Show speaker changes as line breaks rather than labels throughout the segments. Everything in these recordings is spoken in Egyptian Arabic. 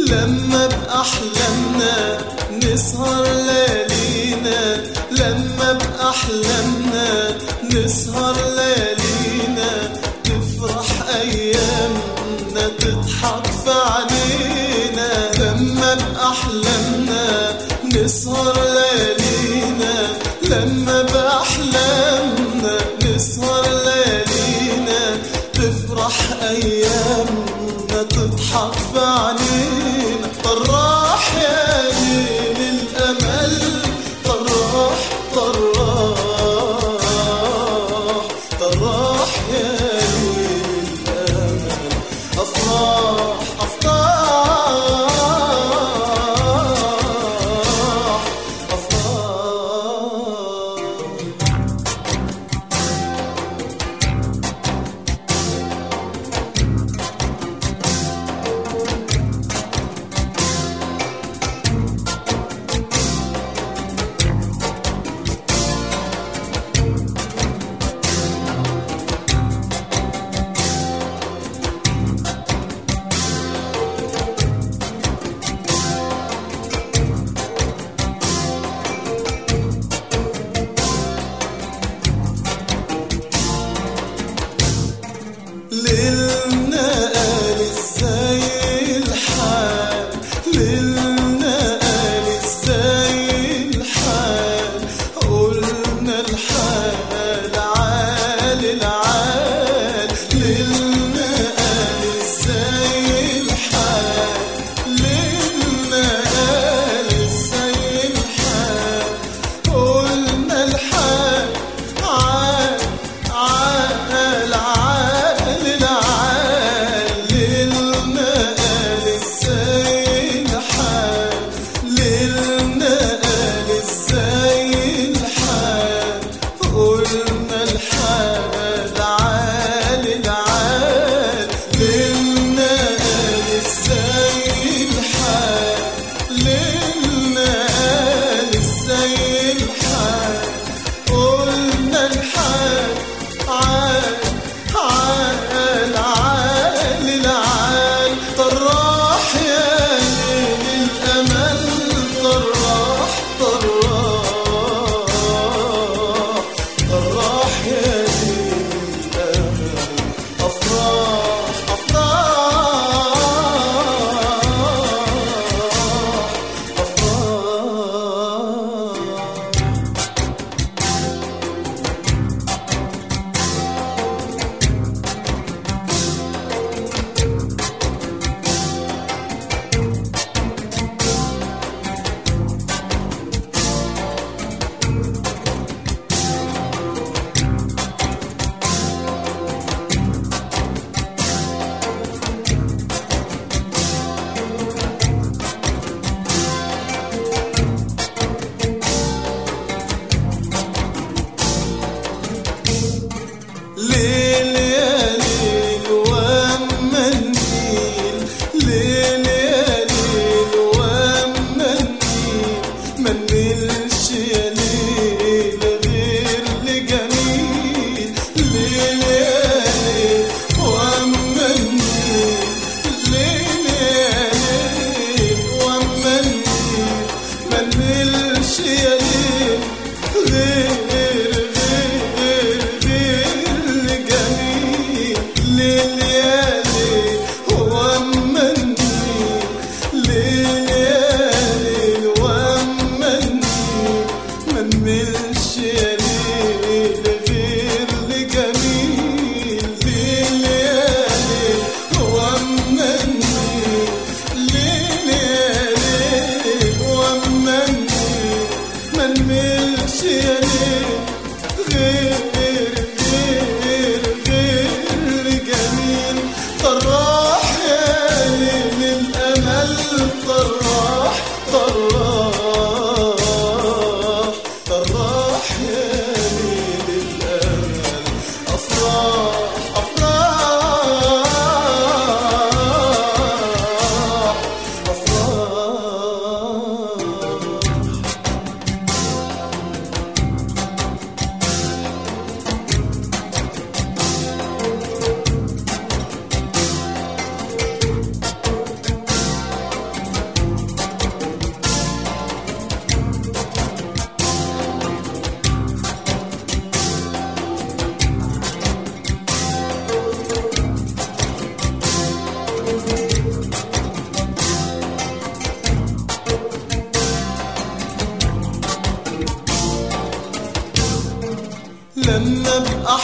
لما بأحلامنا نسهر ليالينا لما بأحلامنا نسهر ليالينا تفرح أيامنا تضحك في عينينا لما بأحلامنا نسهر ليالينا لما بأحلامنا نسهر ليالينا تفرح أيامنا تضحك في عينينا طراح يا ليل الأمل طراح طراح طراح يا ليل الأمل أفراح أفراح أفراح ليلنا قال ازاي الحال ليلنا قال ازاي الحال قلنا الحال عال العال ليلنا قال ازاي الحال ليلنا قال ازاي الحال قلنا الحال عال عال عال العال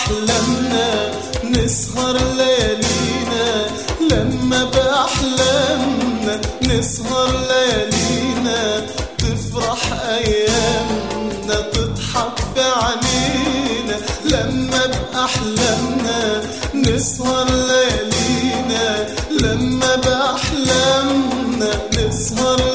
بأحلامنا نسهر ليالينا لما بأحلامنا نسهر ليالينا تفرح أيامنا تضحك في عينينا لما بأحلامنا نسهر ليالينا لما بأحلامنا نسهر